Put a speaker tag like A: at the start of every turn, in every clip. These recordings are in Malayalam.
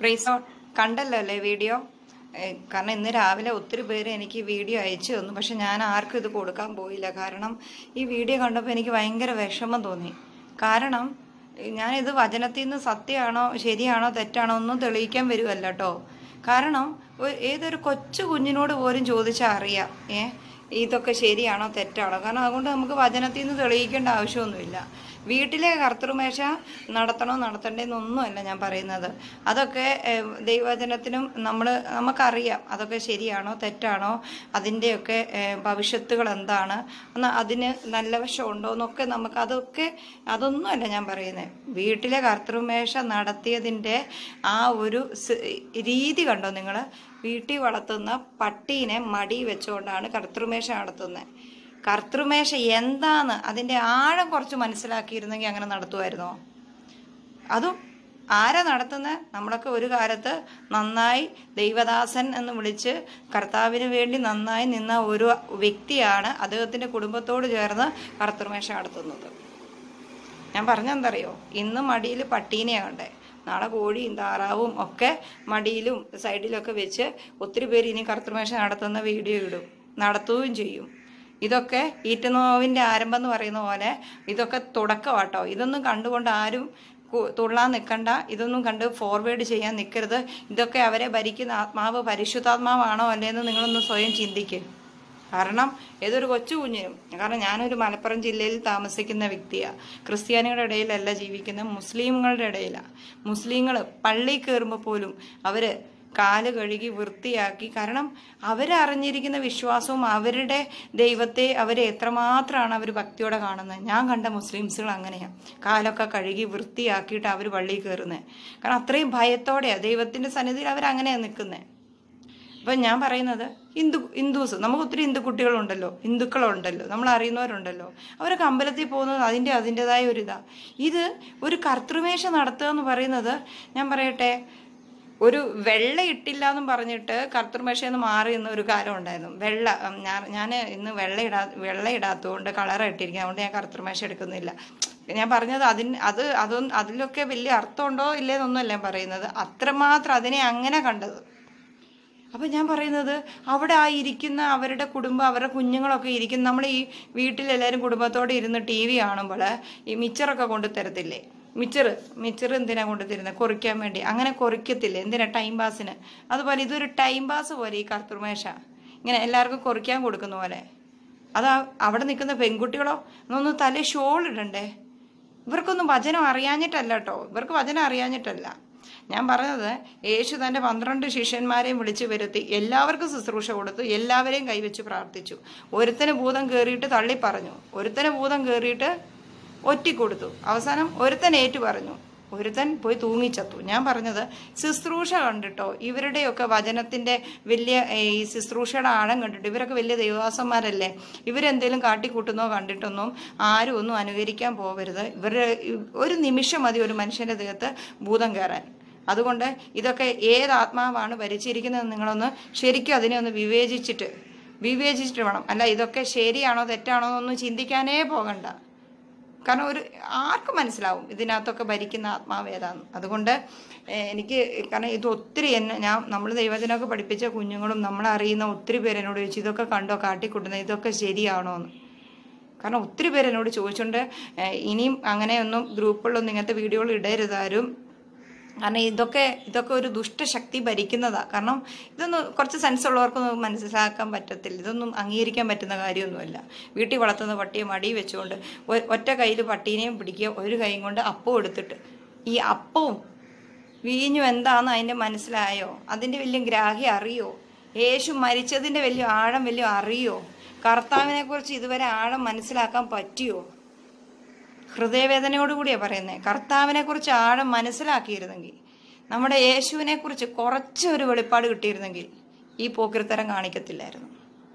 A: പ്രീസോ കണ്ടല്ലോ അല്ലേ വീഡിയോ ഏ, കാരണം ഇന്ന് രാവിലെ ഒത്തിരി പേര് എനിക്ക് വീഡിയോ അയച്ചു തന്നു പക്ഷെ ഞാൻ ആർക്കും ഇത് കൊടുക്കാൻ പോയില്ല കാരണം ഈ വീഡിയോ കണ്ടപ്പോൾ എനിക്ക് ഭയങ്കര വിഷമം തോന്നി കാരണം ഏ, ഞാനിത് വചനത്തിൽ നിന്ന് സത്യമാണോ ശരിയാണോ തെറ്റാണോ ഒന്നും തെളിയിക്കാൻ വരുമല്ല കേട്ടോ കാരണം ഒ- ഏതൊരു കൊച്ചു കുഞ്ഞിനോട് പോലും ചോദിച്ചാൽ അറിയാം ഏ ഇതൊക്കെ ശരിയാണോ തെറ്റാണോ കാരണം അതുകൊണ്ട് നമുക്ക് വചനത്തിൽ നിന്ന് തെളിയിക്കേണ്ട ആവശ്യമൊന്നുമില്ല വീട്ടിലെ കർത്തൃമേശ നടത്തണോ നടത്തണ്ടേന്നൊന്നുമല്ല ഞാൻ പറയുന്നത് അതൊക്കെ ഏഹ്, ദൈവവചനത്തിനും നമ്മൾ നമുക്കറിയാം അതൊക്കെ ശരിയാണോ തെറ്റാണോ അതിൻ്റെയൊക്കെ ഏഹ്, ഭവിഷ്യത്തുകൾ എന്താണ് എന്നാ അതിന് നല്ല വശം ഉണ്ടോ എന്നൊക്കെ നമുക്ക് അതൊക്കെ അതൊന്നുമല്ല ഞാൻ പറയുന്നത് വീട്ടിലെ കർത്തൃമേശ നടത്തിയതിൻ്റെ ആ ഒരു സ് രീതി കണ്ടോ നിങ്ങൾ വീട്ടിൽ വളർത്തുന്ന പട്ടീനെ മടി വെച്ചുകൊണ്ടാണ് കർത്തൃമേശ നടത്തുന്നത് കർത്തൃമേശ എന്താന്ന് അതിൻ്റെ ആഴം കുറച്ച് മനസ്സിലാക്കിയിരുന്നെങ്കിൽ അങ്ങനെ നടത്തുമായിരുന്നോ അതും ആരാ നടത്തുന്നത് നമ്മളൊക്കെ ഒരു കാലത്ത് നന്നായി ദൈവദാസൻ എന്ന് വിളിച്ച് കർത്താവിന് വേണ്ടി നന്നായി നിന്ന ഒരു വ്യക്തിയാണ് അദ്ദേഹത്തിൻ്റെ കുടുംബത്തോട് ചേർന്ന് കർത്തൃമേശ നടത്തുന്നത് ഞാൻ പറഞ്ഞെന്തറിയോ ഇന്ന് മടിയിൽ പട്ടീനെയാണ് കണ്ടേ നാളെ കോഴിയും താറാവും ഒക്കെ മടിയിലും സൈഡിലൊക്കെ വെച്ച് ഒത്തിരി പേര് ഇനി കർത്തൃമേശ നടത്തുന്ന വീഡിയോ ഇടും നടത്തുകയും ചെയ്യും ഇതൊക്കെ ഈറ്റുനോവിൻ്റെ ആരംഭം എന്ന് പറയുന്ന പോലെ ഇതൊക്കെ തുടക്കമാട്ടോ ഇതൊന്നും കണ്ടുകൊണ്ട് ആരും കു- തുള്ളാൻ നിൽക്കണ്ട ഇതൊന്നും കണ്ട് ഫോർവേഡ് ചെയ്യാൻ നിൽക്കരുത് ഇതൊക്കെ അവരെ ഭരിക്കുന്ന ആത്മാവ് പരിശുദ്ധാത്മാവാണോ അല്ലേന്ന് നിങ്ങളൊന്ന് സ്വയം ചിന്തിക്കുക കാരണം ഏതൊരു കൊച്ചു കുഞ്ഞിനും കാരണം ഞാനൊരു മലപ്പുറം ജില്ലയിൽ താമസിക്കുന്ന വ്യക്തിയാണ് ക്രിസ്ത്യാനികളുടെ ഇടയിലല്ല ജീവിക്കുന്നത് മുസ്ലിങ്ങളുടെ ഇടയിലാണ് മുസ്ലിങ്ങൾ പള്ളി കയറുമ്പോൾ പോലും അവർ കാല് കഴുകി വൃത്തിയാക്കി കാരണം അവരറിഞ്ഞിരിക്കുന്ന വിശ്വാസവും അവരുടെ ദൈവത്തെ അവർ എത്രമാത്രമാണ് അവർ ഭക്തിയോടെ കാണുന്നത് ഞാൻ കണ്ട മുസ്ലിംസുകൾ അങ്ങനെയാണ് കാലൊക്കെ കഴുകി വൃത്തിയാക്കിയിട്ട് അവർ പള്ളിയിൽ കയറുന്നത് കാരണം അത്രയും ഭയത്തോടെയാണ് ദൈവത്തിൻ്റെ സന്നിധിയിൽ അവരങ്ങനെയാണ് നിൽക്കുന്നത് അപ്പം ഞാൻ പറയുന്നത് ഹിന്ദു ഹിന്ദുസ് നമുക്ക് ഒത്തിരി ഹിന്ദു കുട്ടികളുണ്ടല്ലോ ഹിന്ദുക്കളുണ്ടല്ലോ നമ്മൾ അറിയുന്നവരുണ്ടല്ലോ അവരൊക്കെ അമ്പലത്തിൽ പോകുന്നത് അതിൻ്റെ അതിൻ്റെതായ ഒരു ഇതാ ഇത് ഒരു കർത്തൃമേശ നടത്തുക എന്ന് പറയുന്നത് ഞാൻ പറയട്ടെ ഒരു വെള്ള ഇട്ടില്ല എന്നും പറഞ്ഞിട്ട് കർത്തൃമേശയിൽ നിന്ന് മാറി നിന്ന ഒരു കാലം ഉണ്ടായിരുന്നു വെള്ള ഉം, ഞാൻ ഞാൻ ഇന്ന് വെള്ള ഇടാ വെള്ള ഇടാത്തതുകൊണ്ട് കളർ ഇട്ടിരിക്കുക അതുകൊണ്ട് ഞാൻ കർത്തൃമേശ എടുക്കുന്നില്ല ഞാൻ പറഞ്ഞത് അതിന് അത് അതൊന്നും അതിലൊക്കെ വലിയ അർത്ഥമുണ്ടോ ഇല്ലേന്നൊന്നുമല്ല ഞാൻ പറയുന്നത് അത്രമാത്രം അതിനെ അങ്ങനെ കണ്ടത് അപ്പം ഞാൻ പറയുന്നത് അവിടെ ആ ഇരിക്കുന്ന അവരുടെ കുടുംബം അവരുടെ കുഞ്ഞുങ്ങളൊക്കെ ഇരിക്കുന്ന നമ്മൾ ഈ വീട്ടിലെല്ലാവരും കുടുംബത്തോടെ ഇരുന്ന് ടി വി കാണുമ്പോൾ ഈ മിച്ചറൊക്കെ കൊണ്ടു തരത്തില്ലേ മിച്ചർ മിച്ചർ എന്തിനാ കൊണ്ടു തരുന്നത് കുറിക്കാൻ വേണ്ടി അങ്ങനെ കുറിക്കത്തില്ലേ എന്തിനാ ടൈം പാസിന് അതുപോലെ ഇതൊരു ടൈം പാസ് പോലെ ഈ കർത്തൃമേശ ഇങ്ങനെ എല്ലാവർക്കും കുറിക്കാൻ കൊടുക്കുന്ന പോലെ അതാ അവിടെ നിൽക്കുന്ന പെൺകുട്ടികളോ എന്നൊന്ന് തല ഷോൾ ഇടണ്ടേ ഇവർക്കൊന്നും വചനം അറിയാഞ്ഞിട്ടല്ല കേട്ടോ ഇവർക്ക് വചനം അറിയാഞ്ഞിട്ടല്ല ഞാൻ പറഞ്ഞത് യേശു തൻ്റെ പന്ത്രണ്ട് ശിഷ്യന്മാരെയും വിളിച്ചു വരുത്തി എല്ലാവർക്കും ശുശ്രൂഷ കൊടുത്തു എല്ലാവരെയും കൈവച്ച് പ്രാർത്ഥിച്ചു ഒരുത്തന് ഭൂതം കയറിയിട്ട് തള്ളി പറഞ്ഞു ഒരുത്തന് ഭൂതം കയറിയിട്ട് ഒറ്റിക്കൊടുത്തു അവസാനം ഒരുത്തൻ ഏറ്റു പറഞ്ഞു ഒരുത്തൻ പോയി തൂങ്ങിച്ചത്തു ഞാൻ പറഞ്ഞത് ശുശ്രൂഷ കണ്ടിട്ടോ ഇവരുടെയൊക്കെ വചനത്തിൻ്റെ വലിയ ഏ, ഈ ശുശ്രൂഷയുടെ ആഴം കണ്ടിട്ട് ഇവരൊക്കെ വലിയ ദൈവദാസന്മാരല്ലേ ഇവരെന്തേലും കാട്ടിക്കൂട്ടുന്നോ കണ്ടിട്ടൊന്നും ആരും ഒന്നും അനുകരിക്കാൻ പോകരുത് ഇവരുടെ ഒരു നിമിഷം മതി ഒരു മനുഷ്യൻ്റെ ദേഹത്ത് ഭൂതം കയറാൻ അതുകൊണ്ട് ഇതൊക്കെ ഏത് ആത്മാവാണ് ഭരിച്ചിരിക്കുന്നത് നിങ്ങളൊന്ന് ശരിക്കും അതിനെ ഒന്ന് വിവേചിച്ചിട്ട് വിവേചിച്ചിട്ട് വേണം അല്ല ഇതൊക്കെ ശരിയാണോ തെറ്റാണോ എന്നൊന്നും ചിന്തിക്കാനേ പോകണ്ട കാരണം ഒരു ആർക്കും മനസ്സിലാവും ഇതിനകത്തൊക്കെ ഭരിക്കുന്ന ആത്മാവ് ഏതാന്ന് അതുകൊണ്ട് ഏഹ്, എനിക്ക് കാരണം ഇത് ഒത്തിരി എന്നെ ഞാൻ നമ്മൾ ദൈവത്തിനൊക്കെ പഠിപ്പിച്ച കുഞ്ഞുങ്ങളും നമ്മളറിയുന്ന ഒത്തിരി പേര് എന്നോട് ചോദിച്ചു ഇതൊക്കെ കണ്ടോ കാട്ടിക്കൂട്ടുന്നത് ഇതൊക്കെ ശരിയാണോ എന്ന് കാരണം ഒത്തിരി പേര് എന്നോട് ചോദിച്ചുകൊണ്ട് ഏഹ്, ഇനിയും അങ്ങനെയൊന്നും ഗ്രൂപ്പുകളിലൊന്നും ഇങ്ങനത്തെ വീഡിയോകൾ ഇടരുതാരും കാരണം ഇതൊക്കെ ഇതൊക്കെ ഒരു ദുഷ്ടശക്തി ഭരിക്കുന്നതാ കാരണം ഇതൊന്നും കുറച്ച് സെൻസ് ഉള്ളവർക്കൊന്നും മനസ്സിലാക്കാൻ പറ്റത്തില്ല ഇതൊന്നും അംഗീകരിക്കാൻ പറ്റുന്ന കാര്യമൊന്നുമല്ല വീട്ടിൽ വളർത്തുന്ന പട്ടിയെ മടി വെച്ചുകൊണ്ട് ഒ- ഒറ്റ കയ്യിൽ പട്ടീനെയും പിടിക്കുക ഒരു കൈ കൊണ്ട് അപ്പവും എടുത്തിട്ട് ഈ അപ്പവും വീഞ്ഞു എന്താന്ന് അതിൻ്റെ മനസ്സിലായോ അതിൻ്റെ വലിയ ഗ്രാഹ്യം അറിയോ യേശു മരിച്ചതിൻ്റെ വലിയ ആഴം വലിയ അറിയോ കർത്താവിനെ കുറിച്ച് ഇതുവരെ ആഴം മനസ്സിലാക്കാൻ പറ്റിയോ ഹൃദയവേദനയോട് കൂടിയാണ് പറയുന്നത് കർത്താവിനെ കുറിച്ച് ആഴം മനസ്സിലാക്കിയിരുന്നെങ്കിൽ നമ്മുടെ യേശുവിനെ കുറിച്ച് കുറച്ച് ഒരു വെളിപ്പാട് കിട്ടിയിരുന്നെങ്കിൽ ഈ പോക്കിരിത്തരം കാണിക്കത്തില്ലായിരുന്നു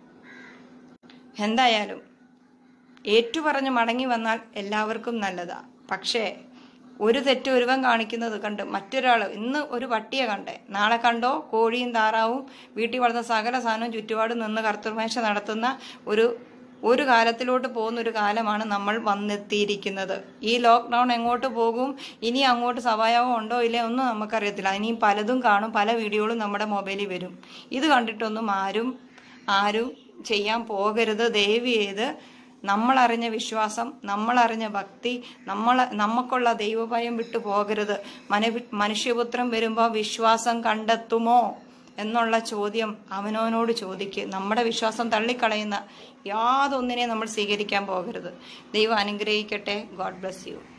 A: എന്തായാലും ഏറ്റുപറഞ്ഞ് മടങ്ങി വന്നാൽ എല്ലാവർക്കും നല്ലതാ പക്ഷേ ഒരു തെറ്റ് ഒരുവൻ കാണിക്കുന്നത് കണ്ട് മറ്റൊരാൾ ഇന്ന് ഒരു പട്ടിയെ കണ്ടേ നാളെ കണ്ടോ കോഴിയും താറാവും വീട്ടിൽ വളർന്ന സകല സാധനവും ചുറ്റുപാടും നിന്ന് കർത്തൃമേശ നടത്തുന്ന ഒരു ഒരു കാലത്തിലോട്ട് പോകുന്ന ഒരു കാലമാണ് നമ്മൾ വന്നെത്തിയിരിക്കുന്നത് ഈ ലോക്ക്ഡൗൺ എങ്ങോട്ട് പോകും ഇനി അങ്ങോട്ട് സഭായോഗം ഉണ്ടോ ഇല്ലേ ഒന്നും നമുക്കറിയത്തില്ല ഇനിയും പലതും കാണും പല വീഡിയോകളും നമ്മുടെ മൊബൈലിൽ വരും ഇത് കണ്ടിട്ടൊന്നും ആരും ആരും ചെയ്യാൻ പോകരുത് ദയവ് ചെയ്ത് നമ്മളറിഞ്ഞ വിശ്വാസം നമ്മളറിഞ്ഞ ഭക്തി നമ്മൾ നമുക്കുള്ള ദൈവഭയം വിട്ടു പോകരുത് മന മനുഷ്യപുത്രം വരുമ്പോൾ വിശ്വാസം കണ്ടെത്തുമോ എന്നുള്ള ചോദ്യം അവനവനോട് ചോദിക്കുക നമ്മുടെ വിശ്വാസം തള്ളിക്കളയുന്ന യാതൊന്നിനെ നമ്മൾ സ്വീകരിക്കാൻ പോകരുത് ദൈവം അനുഗ്രഹിക്കട്ടെ ഗോഡ് ബ്ലസ് യു